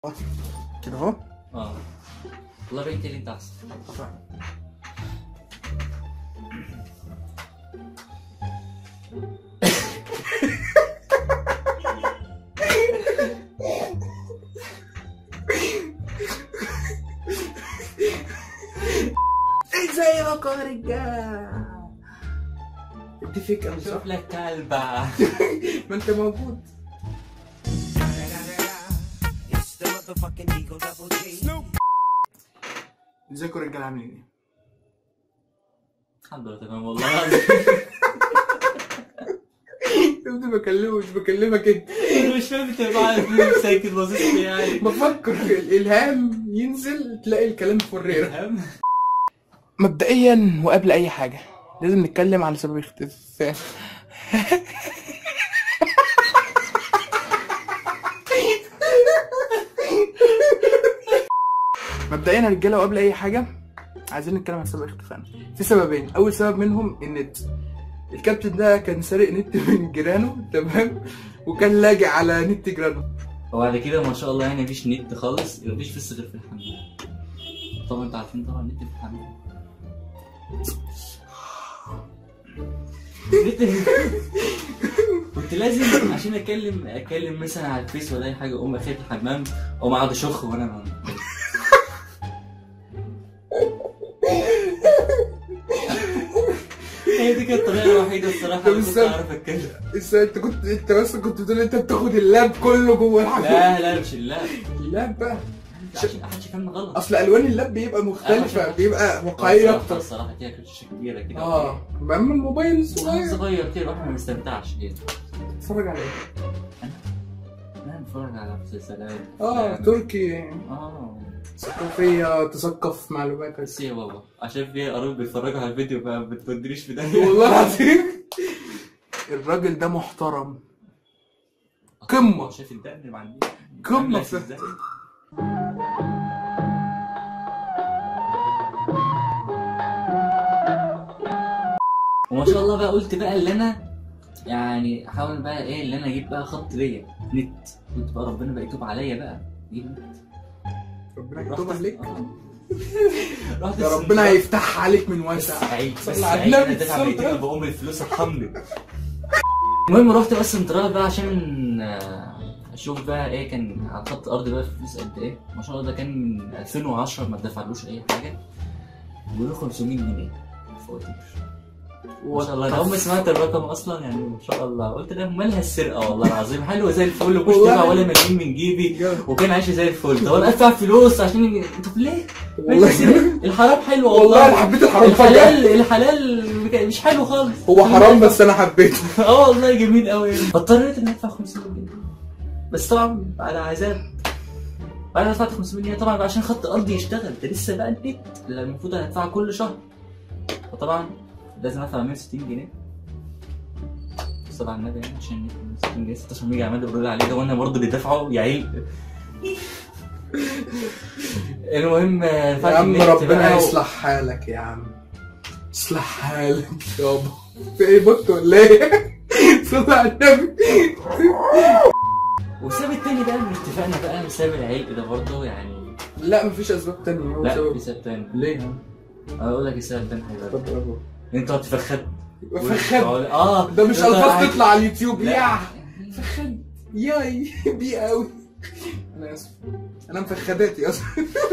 كده اهو اه والله بقيت اللي انت احسن ازيكم يا رجاله انت فيك أوي صح؟ شوف لك كلبة ما انت موجود It's the motherfucking Eagle Double G. ازيكم يا رجاله عاملين ايه؟ الحمد لله تمام والله العظيم انت بكلمه مش بكلمك انت انا مش فاهم انت معايا ساكت باصص لي يعني بفكر الالهام ينزل تلاقي الكلام فريره فاهم مبدئيا وقبل اي حاجه لازم نتكلم على سبب اختفاء مبدئيا يا رجاله وقبل اي حاجه عايزين نتكلم عن سبب اختفائنا في سببين اول سبب منهم النت الكابتن ده كان سارق نت من جيرانه تمام وكان لاجع على نت جيرانه وبعد كده ما شاء الله يعني مفيش نت خالص مفيش بس غير في الحمام طبعا انتوا عارفين طبعا النت في الحمام نت كنت لازم عشان اكلم اكلم مثلا على الفيس ولا اي حاجه اقوم اخد الحمام اقوم اقعد اشخ وانا ما- هي دي كانت الطريقه الوحيده الصراحه طب اللي كنت استنى. اعرف اتكلم لسه انت كنت انت بس كنت بتقول انت بتاخد اللاب كله جوه الحمام لا لا مش لا اللاب بقى عشان محدش يفهمني غلط اصل الوان اللاب بيبقى مختلفه بيبقى واقعيه اكتر الصراحه كده كانت شاشه كبيره كده اه بأما الموبايل صغير الصغير صغير كده الواحد ما بيستمتعش كده اتفرج على ايه؟ انا بتفرج على مسلسلات اه أفلام. تركي اه ثقافيه تثقف معلوماتك بس يا بابا عشان في قرايب بيتفرجوا على الفيديو فما بتودينيش في ده والله العظيم الراجل ده محترم قمة. شايف الدقن اللي عندي قمة عاملة في- ازاي؟ وما شاء الله بقى قلت بقى اللي انا يعني احاول بقى ايه اللي انا اجيب بقى خط ليا نت قلت بقى ربنا بقى يتوب عليا بقى اجيب نت ربنا رحت- يكتب عليك آه. رحت ده ربنا هيفتحها عليك من واسع سعيد بس صلى على سعيد النبي، انا دافع صلى بقيتين على بقوم الفلوس ارحمني المهم رحت بس سنترال بقى عشان آه، اشوف بقى ايه كان على خط الارض بقى فلوس قد ايه ما شاء الله ده كان من 2010 ما دفعلوش اي حاجه بيقولوا 500 جنيه فواتير ما شاء الله انا اول ما سمعت الرقم اصلا يعني ما شاء الله قلت ده مالها السرقه والله العظيم حلوه زي الفل ومش والله. دفع ولا مليم من جيبي وكان عايش زي الفل طب انا ادفع فلوس عشان يجي- طب ليه؟ والله الحرام حلو والله انا حبيت الحرام فجأة الحلال الحلال مش حلو خالص هو حرام بس انا حبيته اه والله جميل قوي فاضطريت اني ادفع 500 جنيه بس طبعا على عذاب بعد ما دفعت 500 جنيه طبعا عشان خط ارضي يشتغل ده لسه بقى النت اللي المفروض هدفعه كل شهر فطبعا لازم ادفع 160 جنيه صلى على النبي يعني عشان النت 160 جنيه 16 ميجا عمال يقولوا لي عليه ده وانا برضه اللي دافعه يا عيل المهم يا دفعت عم النت ربنا بقى و- يصلح حالك يا عم يصلح حالك يابا في ايه بط ولا ايه؟ صلى على النبي والسبب التاني بقى من اتفاقنا بقى بسبب العيق ده برضه يعني لا مفيش اسباب تانية هو لا سبب في سبب تاني ليه؟ اقول لك السبب التاني هيبقى اتفضل يا أبو. انت تفخد فخد اه ده مش أنت الفاظ قاعد- تطلع على اليوتيوب لا. يا فخد ياي بي قوي انا اسف انا مفخداتي اصلا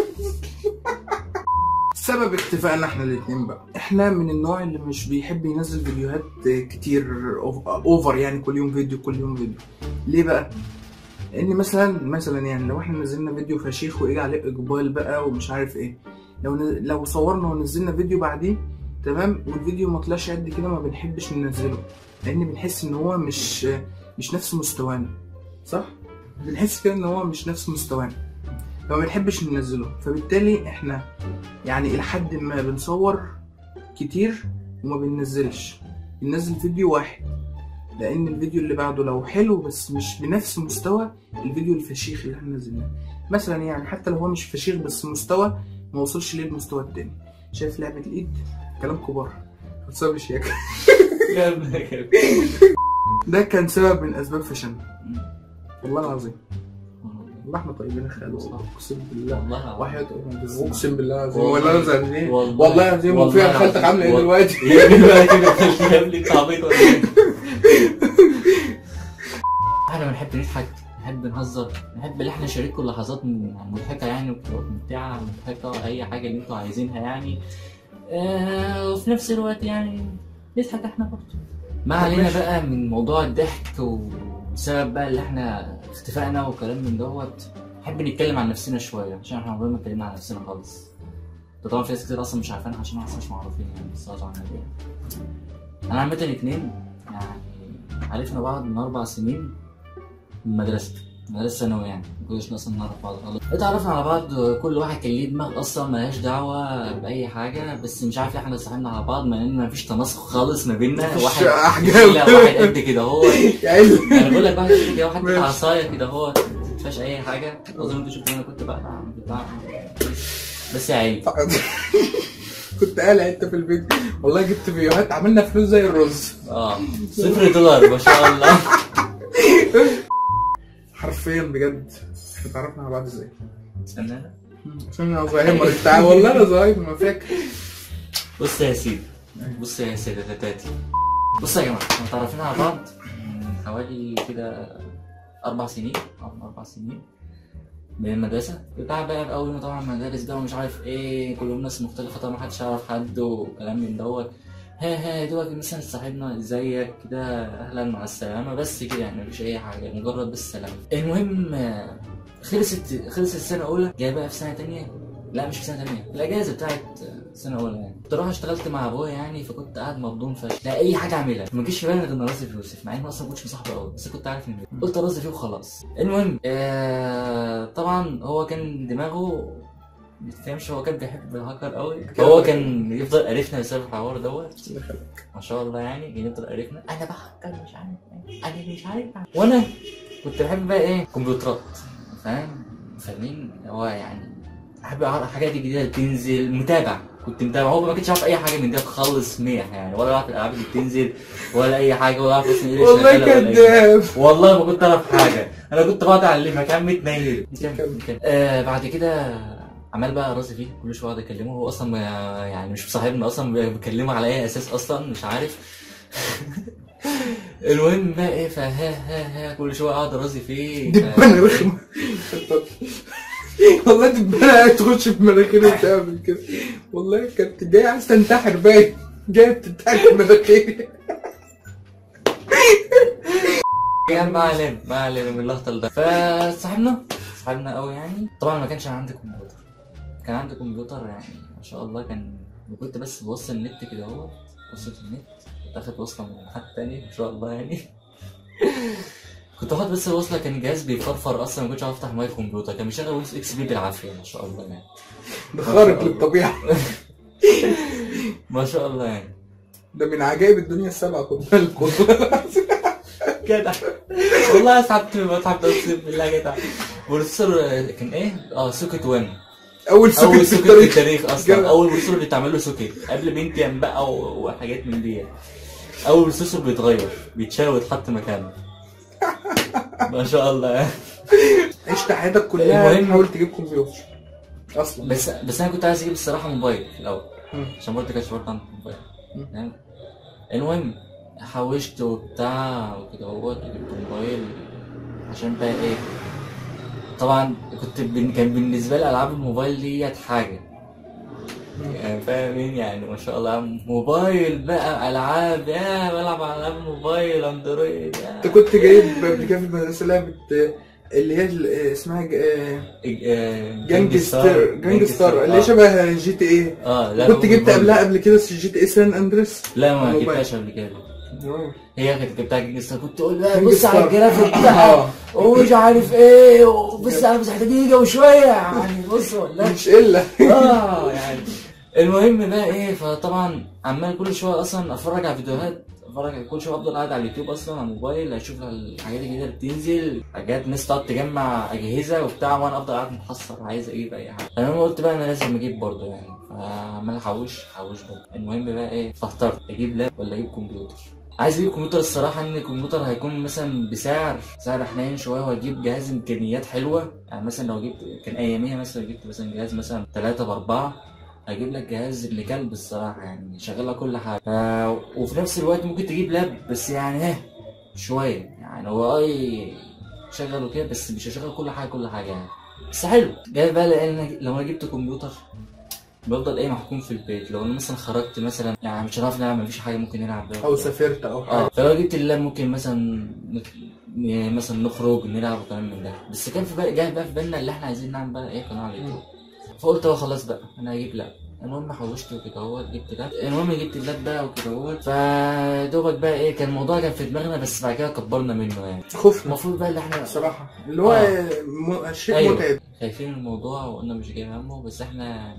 سبب اختفائنا احنا الاتنين بقى احنا من النوع اللي مش بيحب ينزل فيديوهات كتير أوف- اوفر يعني كل يوم فيديو كل يوم فيديو ليه بقى لان مثلا مثلا يعني لو احنا نزلنا فيديو فشيخ واجي عليه اقبال بقى ومش عارف ايه لو ن... لو صورنا ونزلنا فيديو بعديه تمام والفيديو ما طلعش قد كده ما بنحبش ننزله لان بنحس ان هو مش مش نفس مستوانا صح بنحس كده ان هو مش نفس مستوانا فما بنحبش ننزله فبالتالي احنا يعني الى حد ما بنصور كتير وما بننزلش بننزل فيديو واحد لان الفيديو اللي بعده لو حلو بس مش بنفس مستوى الفيديو الفشيخ اللي احنا نزلناه مثلا يعني حتى لو هو مش فشيخ بس مستوى ما وصلش ليه المستوى التاني شايف لعبة الايد كلام كبار خلصها بشياكة يا ابني كده. ده كان سبب من اسباب فشلنا والله العظيم والله احنا طيبين يا خالد اقسم بالله والله وحياة أمي اقسم بالله العظيم والله. ولا انا زعلان والله. والله العظيم والله وفيها خالتك العظيم. عامله ايه والله. دلوقتي؟ يا ابني بقى كده خلي يا ابني انت عبيط ولا ايه؟ احنا بنحب نضحك نحب نهزر نحب ان احنا نشارككم لحظات م- مضحكه يعني ممتعه مضحكه اي حاجه اللي انتوا عايزينها يعني آه وفي نفس الوقت يعني نضحك احنا برضه ما علينا ماشي. بقى من موضوع الضحك وبسبب بقى اللي احنا اختفائنا وكلام من دوت نحب نتكلم عن نفسنا شويه عشان احنا عمرنا ما اتكلمنا عن نفسنا خالص ده طبعا في ناس كتير اصلا مش عارفينها عشان احنا أصلاً مش معروفين يعني الصراحه عن النبي انا عامه اتنين يعني عرفنا بعض من اربع سنين من مدرسة مدرسة ثانوي يعني ما كناش اصلا نعرف بعض خالص اتعرفنا على بعض كل واحد كان ليه دماغ اصلا ملهاش دعوة بأي حاجة بس مش عارف ليه احنا صاحبنا على بعض مع ان مفيش تناسق خالص ما بيننا مفيش واحد أحجام. لا واحد قد كده هو يا عيل انا بقول لك واحد قد كده واحد ماشي. بتاع عصاية كده هو ما فيهاش اي حاجة اظن انت شفت انا كنت بقى بتاع بس يا عيني كنت قالع انت في البيت والله جبت فيديوهات عملنا فلوس زي الرز اه صفر دولار ما شاء الله حرفيا بجد احنا اتعرفنا على بعض ازاي؟ استنى عشان انا زهايمر بتاع والله انا زهايمر ما فاكر بص يا سيدي بص يا سيداتاتي بص يا جماعه احنا اتعرفنا على بعض من حوالي كده اربع سنين او من اربع سنين من المدرسة بتاع بقى في أول ما طبعا مدارس بقى ومش عارف إيه كلهم ناس مختلفة طبعا محدش يعرف حد وكلام من دوت ها ها يا دوبك مثلا صاحبنا ازيك كده أهلا مع السلامة بس كده يعني مفيش أي حاجة مجرد بس سلام المهم آه، خلصت خلصت السنة الأولى جاي بقى في سنة تانية لا مش في سنه تانية الاجازه بتاعت سنه اولى يعني كنت اروح اشتغلت مع ابويا يعني فكنت قاعد مبدون فشخ لا اي حاجه اعملها ما جيش في بالي غير ان ارازي في يوسف مع اني اصلا ما كنتش مصاحبه قوي بس كنت عارف ان قلت ارازي فيه وخلاص المهم آه طبعا هو كان دماغه ما تفهمش هو كان بيحب الهاكر قوي هو كان يفضل قرفنا بسبب الحوار دوت ما شاء الله يعني كان يفضل قرفنا انا بهكر مش عارف ايه انا مش عارف وانا كنت بحب بقى ايه كمبيوترات فاهم فاهمين هو يعني احب اعرف حاجات جديده تنزل متابع كنت متابع هو ما كنتش عارف اي حاجه من دي خالص ميح يعني ولا اعرف الالعاب اللي بتنزل ولا اي حاجه ولا اعرف اصلا ايه اللي والله شغال ولا أي حاجة. كداب والله ما كنت اعرف حاجه انا كنت بقعد اعلمها كان متنيل آه بعد كده عمال بقى راسي فيه كل شويه اقعد اكلمه هو اصلا ما يعني مش مصاحبنا اصلا بكلمه على اي اساس اصلا مش عارف المهم بقى ايه فها ها ها كل شويه اقعد ارازي فيه ف- دبانة رخمة والله دبانة قاعد تخش في مناخيري وتعمل كده والله كانت جاية عايز تنتحر باين جاية بتنتحر في مناخيري يعني ما علينا ما علينا من اللقطه ده فصاحبنا صاحبنا قوي يعني طبعا ما كانش عندي كمبيوتر كان عندي كمبيوتر يعني ما شاء الله كان كنت بس بوصل النت كده اهو وصلت النت كنت اخد وصله من حد تاني ما شاء الله يعني كنت واخد بس الوصله كان الجهاز بيفرفر اصلا ما كنتش عارف افتح ماي كمبيوتر كان بيشغل ويندوز اكس بي بالعافيه ما شاء الله يعني ده خارق للطبيعة ما شاء الله يعني ده من عجائب الدنيا السبعة خد بالك والله جدع والله اسعدت من المتحف ده اقسم بالله جدع بروسيسور كان ايه؟ اه سوكت 1 أول سكت اول في سوكت في التاريخ التاريخ اصلا جدع. اول بروسيسور بيتعمل له سوكت قبل بنتيام بقى و- وحاجات من دي اول بروسيسور بيتغير بيتشال ويتحط مكانه ما شاء الله يعني. عشت حياتك كلها المهم- تحاول تجيب كمبيوتر أصلا بس بس انا كنت عايز اجيب الصراحه موبايل في الاول مم. عشان برضه كانش برضه عندي موبايل مم. فاهم؟ المهم حوشت وبتاع وكده هو جبت موبايل عشان بقى ايه طبعا كنت بن... كان بالنسبه لي العاب الموبايل ديت حاجه يعني فاهمين يعني ما شاء الله موبايل بقى العاب يا بلعب على العاب موبايل اندرويد يا انت كنت جايب قبل كده في المدرسة لعبة آه، اللي هي ال- آه، اسمها ج- آه، آه، جانج ستار جانج ستار اللي هي شبه جي تي ايه اه لا كنت جبت موبايل. قبلها قبل كده جي تي اي سان اندريس لا ما موبايل. جبتهاش قبل كده هي كانت بتاع جانج ستار كنت اقول بقى جانج بص على ستار. الجرافيك آه. بتاعها ومش عارف ايه وبص على مساحه دقيقه وشويه يعني بص والله مش الا اه يعني المهم بقى ايه فطبعا عمال كل شويه اصلا اتفرج على فيديوهات اتفرج كل شويه افضل قاعد على اليوتيوب اصلا على الموبايل اشوف الحاجات الجديده اللي بتنزل حاجات ناس تقعد تجمع اجهزه وبتاع وانا افضل قاعد محصر عايز اجيب اي حاجه فالمهم قلت بقى انا لازم اجيب برضه يعني فعمال احوش احوش برضه المهم بقى ايه فاخترت اجيب لاب ولا اجيب كمبيوتر عايز اجيب كمبيوتر الصراحه ان الكمبيوتر هيكون مثلا بسعر سعر حنين شويه وهجيب جهاز امكانيات حلوه يعني مثلا لو جبت كان اياميها مثلا جبت مثلا جهاز مثلا 3 باربعة هجيب لك جهاز ابن كلب الصراحه يعني شغال لك كل حاجه ف... وفي نفس الوقت ممكن تجيب لاب بس يعني ها شويه يعني هو اي شغل وكده بس مش هشغل كل حاجه كل حاجه يعني بس حلو جاي بقى لان لو انا جبت كمبيوتر بفضل ايه محكوم في البيت لو انا مثلا خرجت مثلا يعني مش هنعرف نلعب مفيش حاجه ممكن نلعب بيها او سافرت او حاجه اه فلو جبت اللاب ممكن مثلا نت- ن- مثلا نخرج نلعب وكلام من ده بس كان في بقى جاي بقى في بالنا اللي احنا عايزين نعمل بقى ايه قناه على اليوتيوب فقلت هو خلاص بقى انا هجيب لاب المهم حوشت وكده اهوت جبت لاب المهم جبت اللاب بقى وكده اهوت فدوبك بقى ايه كان الموضوع كان في دماغنا بس بعد كده كبرنا منه يعني خفنا المفروض بقى اللي احنا بصراحه اللي هو آه. م... شيء أيوة. متعب خايفين من الموضوع وقلنا مش جايب همه بس احنا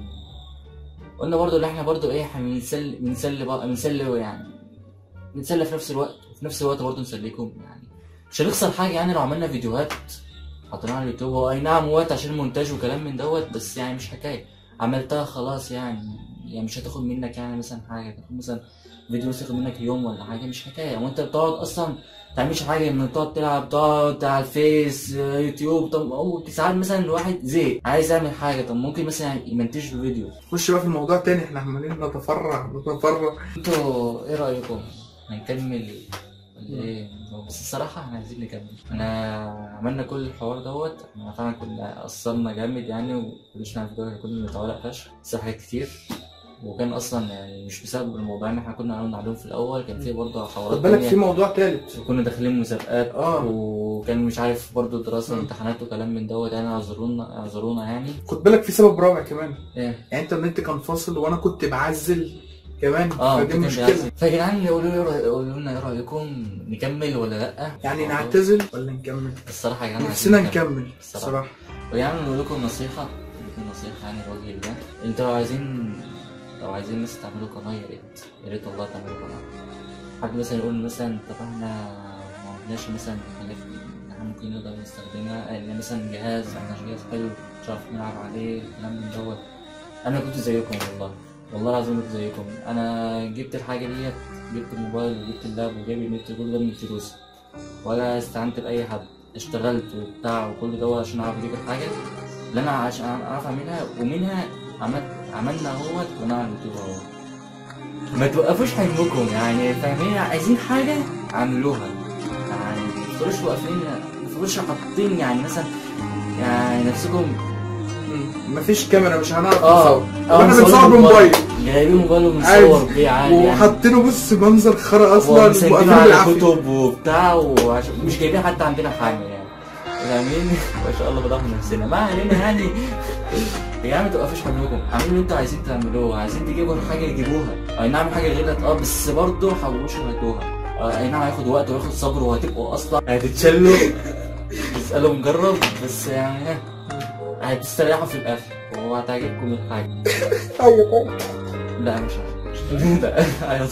قلنا برضو اللي احنا برضو ايه احنا بنسلي بنسلي بقى بنسلي يعني بنسلي في نفس الوقت وفي نفس الوقت برضو نسليكم يعني مش هنخسر حاجة يعني لو عملنا فيديوهات حطيناها على اليوتيوب هو اي نعم وقت عشان المونتاج وكلام من دوت بس يعني مش حكاية عملتها خلاص يعني يعني مش هتاخد منك يعني مثلا حاجة تاخد مثلا فيديو مثلا ياخد منك يوم ولا حاجة مش حكاية وانت بتقعد اصلا تعملش حاجه انك تقعد تلعب تقعد على الفيس آه، يوتيوب طب او ساعات مثلا الواحد زهق عايز يعمل حاجه طب ممكن مثلا يمنتج له فيديو خش بقى في الموضوع تاني احنا عمالين نتفرع نتفرع انتوا ايه رايكم هنكمل ولا ايه بس الصراحه احنا عايزين نكمل انا عملنا كل الحوار دوت احنا فعلا كنا قصرنا جامد يعني وكناش نعرف ده كنا متعلق فشخ بس حاجات كتير وكان اصلا يعني مش بسبب الموضوع ان احنا كنا عاملين عليهم في الاول كان في برضه حوارات خد بالك تانية. في موضوع تالت كنا داخلين مسابقات اه. وكان مش عارف برضو دراسه مم. وامتحانات وكلام من دوت يعني اعذرونا اعذرونا يعني خد بالك في سبب رابع كمان ايه يعني انت النت كان فاصل وانا كنت بعزل كمان اه فدي كان مشكله بيعزل. فيا جدعان قولوا لي رأي- قولوا لنا ايه رايكم نكمل ولا لا يعني نعتزل ولا نكمل الصراحه يا جدعان نفسنا عايزين نكمل الصراحة. صراحه ويعني نقول لكم نصيحه نقول لكم نصيحه يعني لوجه الله انتوا لو عايزين لو عايزين مثلا تعملوا قناه يا ريت يا ريت والله تعملوا قناه حد مثلا يقول مثلا طب احنا ما عندناش مثلا حاجات احنا ممكن نقدر نستخدمها يعني مثلا جهاز ما عندناش جهاز حلو مش عارف نلعب عليه الكلام من دوت انا كنت زيكم والله والله العظيم كنت زيكم انا جبت الحاجه ديت جبت الموبايل وجبت اللاب وجايب النت كل ده من فلوسي ولا استعنت باي حد اشتغلت وبتاع وكل ده عشان اعرف اجيب الحاجه اللي انا عشان اعرف اعملها ومنها عملت عملنا اهوت قناه على اليوتيوب اهو ما توقفوش حلمكم يعني فاهمين عايزين حاجه اعملوها يعني ما تفضلوش واقفين ما تفضلوش حاطين يعني مثلا يعني نفسكم مم. مفيش كاميرا مش هنعرف اه نصور واحنا بنصور بموبايل جايبين موبايل وبنصور عادي. بيه عادي يعني وحاطينه بص منظر خرا اصلا ومسجلين وقافلين على بالعافيه كتب وبتاع وعشان مش جايبين حتى عندنا حاجه يعني فاهمين ما شاء الله بضحك نفسنا ما علينا يعني يا عم ما توقفوش حملكم اعملوا اللي انتوا عايزين تعملوه عايزين تجيبوا حاجه جيبوها اي نعم حاجه غلط اه بس برضه حوشوا هاتوها آه، اي نعم هياخد وقت وياخد صبر وهتبقوا اصلا هتتشلوا تسالوا مجرب بس يعني ها هتستريحوا في الاخر وهتعجبكم الحاجه ايوه لا مش عارف لا أيوة.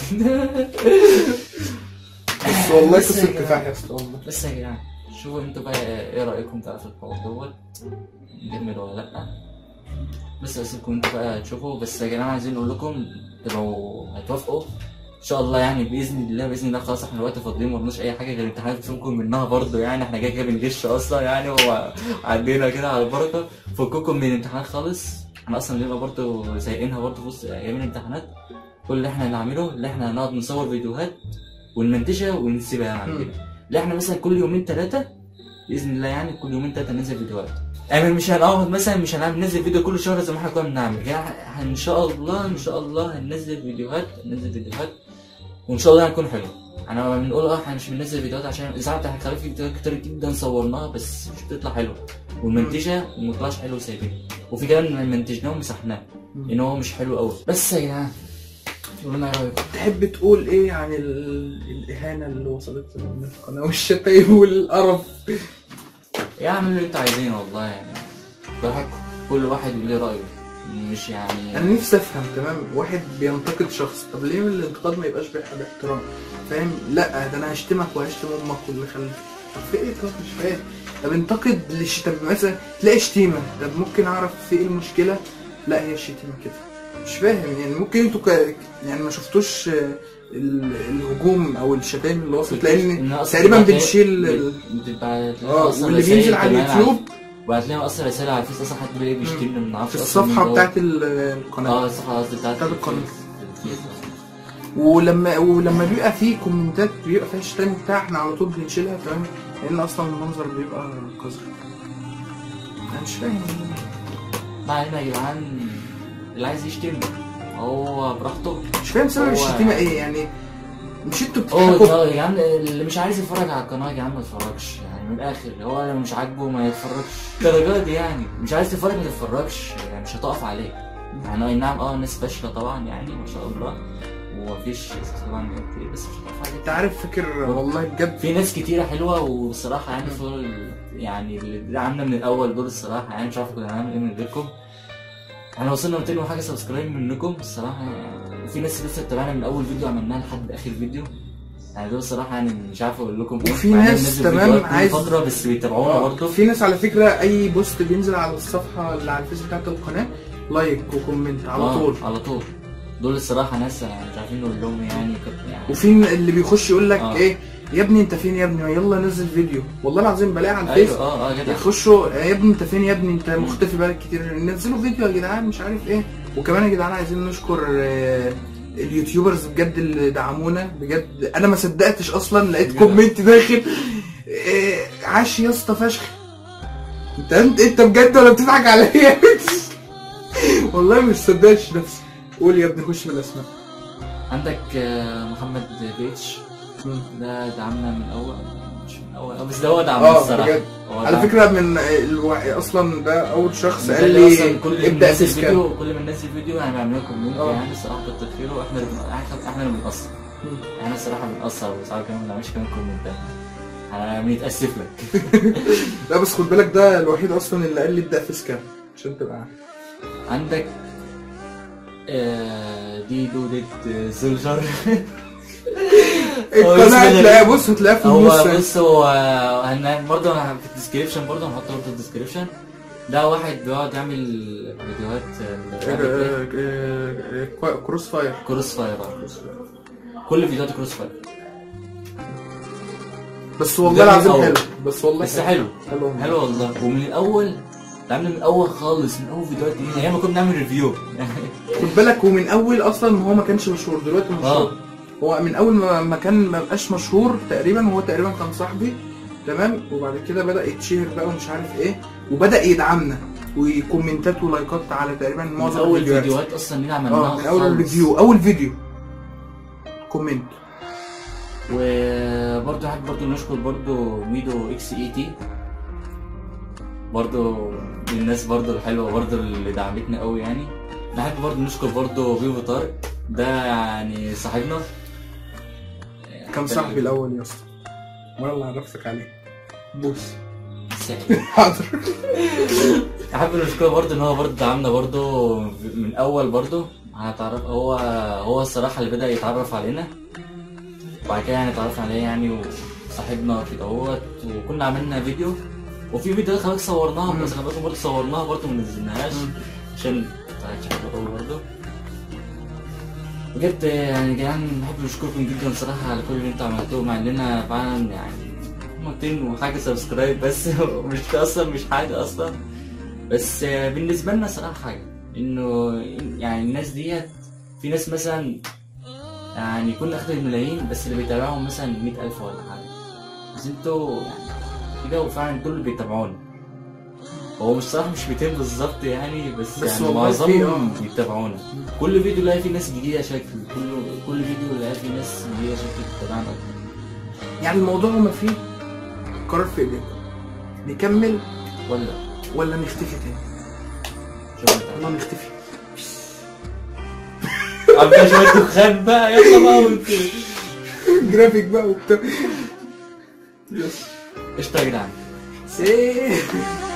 بس والله بس قصه يا جماعة. كفاح يا اسطى والله بس يا جدعان شوفوا انتوا بقى ايه رايكم بقى في الحوار دوت نكمل ولا لا بس اسيبكم انتوا بقى تشوفوا بس يا جماعه عايزين نقول لكم لو هتوافقوا ان شاء الله يعني باذن الله باذن الله خلاص احنا دلوقتي فاضيين ما ورناش اي حاجه غير امتحانات فككم منها برضه يعني احنا جاي كده بنغش اصلا يعني وعدينا كده على البركه فككم من الامتحانات خالص احنا اصلا بنبقى برضه سايقينها برضه في وسط ايام الامتحانات كل اللي احنا نعمله اللي احنا نقعد نصور فيديوهات ونمنتجها ونسيبها يعني مم. كده اللي احنا مثلا كل يومين ثلاثه باذن الله يعني كل يومين ثلاثه ننزل فيديوهات يعني مش هنقعد مثلا مش هنعمل ننزل فيديو كل شهر زي ما احنا كنا بنعمل يعني ان شاء الله ان شاء الله هننزل فيديوهات هننزل فيديوهات وان شاء الله هنكون حلو انا بنقول اه احنا مش بننزل فيديوهات عشان ساعات احنا في فيديوهات كتير جدا صورناها بس مش بتطلع حلوه ونمنتجها وما طلعش حلو وسايبينها وفي كلام منتجناه ومسحناه ان هو مش حلو قوي بس يا جدعان قولوا لنا ايه رايكم تحب تقول ايه عن ال... الاهانه اللي وصلت لنا من القناه والشتايم والقرف يا اعملوا اللي انتوا عايزينه والله يعني براحتكم كل واحد ليه رايه مش يعني انا نفسي افهم تمام واحد بينتقد شخص طب ليه الانتقاد ما يبقاش بح- باحترام فاهم لا ده انا هشتمك وهشتم امك واللي خليك طب في ايه طب مش فاهم طب انتقد لش طب مثلا تلاقي شتيمه طب ممكن اعرف في ايه المشكله لا هي الشتيمه كده مش فاهم يعني ممكن انتوا ك... يعني ما شفتوش آه، ال- الهجوم او الشتائم اللي وصلت لان إنها أصلاً تقريبا بتبقى- بنشيل بتبقى اه أصلاً واللي رسايل بينزل على كمان اليوتيوب وهتلاقي اصلا رسائل على الفيس اصلا حد بيلاقي بيشتمنا من معرفش في أصلاً الصفحه مين بتاعت هو. ال- القناه اه الصفحه قصدي بتاعت بتاعت القناة. الفيس. الفيس. ولما ولما بيبقى فيه كومنتات بيبقى فيها شتايم بتاع احنا على طول بنشيلها تمام لان اصلا المنظر بيبقى قذر انا مش فاهم ما علينا يا جدعان اللي عايز يشتم هو براحته مش فاهم سبب هو- الشتيمه ايه يعني مش انتوا اوه بتضحكوا ده يا جدعان اللي مش عايز يتفرج على القناه يا جدعان ما يتفرجش يعني من الاخر هو لو مش عاجبه ما يتفرجش الدرجات دي يعني مش عايز تتفرج ما تتفرجش يعني مش هتقف عليه يعني اي نعم اه ناس فاشله طبعا يعني ما شاء الله ومفيش طبعا كتير بس مش هتقف عليه انت عارف فاكر والله بجد في ناس كتيرة حلوة والصراحة يعني فوق يعني اللي عاملة من الأول دول الصراحة يعني مش عارف كنا هنعمل إيه من غيركم. احنا وصلنا 200 وحاجة سبسكرايب منكم الصراحة يعني وفي ناس لسه بتابعنا من أول فيديو عملناه لحد آخر فيديو. يعني دول الصراحة يعني مش عارف أقول لكم إيه. وفي مع إننا ناس بننزل تمام فيديوهات كل عايز- فترة بس بيتابعونا برضه. في ناس على فكره اي بوست بينزل على الصفحه اللي على الفيس بتاعت القناه لايك وكومنت على آه، طول على طول. دول الصراحة ناس مش عارفين نقول لهم يعني كت- يعني وفي اللي بيخش يقول لك آه. ايه يا ابني انت فين يا ابني يلا نزل فيديو والله العظيم بلاقي على الفيس ايوه اه اه جدع يخشوا يا ابني انت فين يا ابني انت مختفي بقالك كتير نزلوا فيديو يا جدعان مش عارف ايه وكمان يا جدعان عايزين نشكر آه، اليوتيوبرز بجد اللي دعمونا بجد انا ما صدقتش اصلا لقيت بجد. كومنت داخل آه، عاش يا اسطى فشخ انت انت انت بجد ولا بتضحك عليا والله مش صدقتش نفسي قول يا ابني خش بالاسماء عندك آه، محمد بيتش ده دعمنا من اول مش من اول آه، بس ده هو دعمنا اه الصراحه بجد هو على دعم- فكره من الو... اصلا ده اول شخص ده قال اللي لي اصلا كل ابدا الناس سيسكا الفيديو كل ما الناس الفيديو يعني بيعملوا كومنت اه. يعني الصراحه كتر خيره احنا اللي بن- احنا احنا اللي بنقصر احنا الصراحه بنقصر وساعات كمان ما بنعملش كمان كومنتات انا بنتاسف لك لا بس خد بالك ده الوحيد اصلا اللي قال لي ابدا فيسكا عشان تبقى عارف عندك آه، دي دو ديت سولجر هو القناه اسم هتلاقيها غريب. بص هتلاقيها في هو النص بص هو هن برضه انا في الديسكريبشن برضه هنحطه برضه في الديسكريبشن ده واحد بيقعد يعمل فيديوهات آه، آه، آه، كروس فاير كروس فاير آه، كروس فاير كل فيديوهات كروس فاير بس والله ده من العظيم الأول. حلو بس والله بس حلو حلو حلو والله ومن الاول عامل من الاول خالص من اول فيديوهات دي ايام ما كنا بنعمل ريفيو خد بالك ومن اول اصلا هو ما كانش مشهور دلوقتي مشهور اه هو من اول ما ما كان ما بقاش مشهور تقريبا هو تقريبا كان صاحبي تمام وبعد كده بدا يتشهر بقى ومش عارف ايه وبدا يدعمنا وكومنتات ولايكات على تقريبا من معظم اول الفيديوهات فيديوهات اصلا اللي عملناها اه من اول خالص. الريفيو اول فيديو كومنت وبرضه حابب برضه نشكر برضه ميدو اكس اي تي برضه من الناس برضه الحلوه برضه اللي دعمتنا قوي يعني نحب برضه نشكر برضه بيبو طارق ده يعني صاحبنا كان صاحبي الاول يا اسطى وانا اللي عرفتك عليه بوس سعيد. حاضر احب نشكره برضه ان هو برضه دعمنا برضه من اول برضه هنتعرف هو هو الصراحه اللي بدا يتعرف علينا وبعد كده يعني اتعرفنا عليه يعني وصاحبنا في دوت وكنا عملنا فيديو وفي فيديو خلاص صورناها مم. بس خلي بالكم برضه صورناها برضه ما نزلناهاش مم. عشان شكله قوي برضه بجد يعني يا جدعان بحب نشكركم جدا صراحة على كل اللي انتوا عملتوه مع اننا فعلا يعني 200 وحاجة سبسكرايب بس مش اصلا مش حاجة اصلا بس بالنسبة لنا صراحة حاجة انه يعني الناس ديت في ناس مثلا يعني كنا اخد الملايين بس اللي بيتابعهم مثلا 100000 ولا حاجة بس انتوا يعني كده وفعلا دول اللي بيتابعونا هو مش صراحة مش 200 بالظبط يعني بس, بس يعني والله في- معظمهم آه. بيتابعونا كل فيديو يلاقي فيه ناس جديدة شكل كل كل فيديو يلاقي فيه ناس جديدة شكل بتتابعنا يعني الموضوع ما فيه قرار في ايديكم نكمل ولا ولا نختفي تاني شغل والله نختفي عم شوية دخان بقى يلا بقى وانت جرافيك بقى وبتاع يس قشطة يا جدعان ايه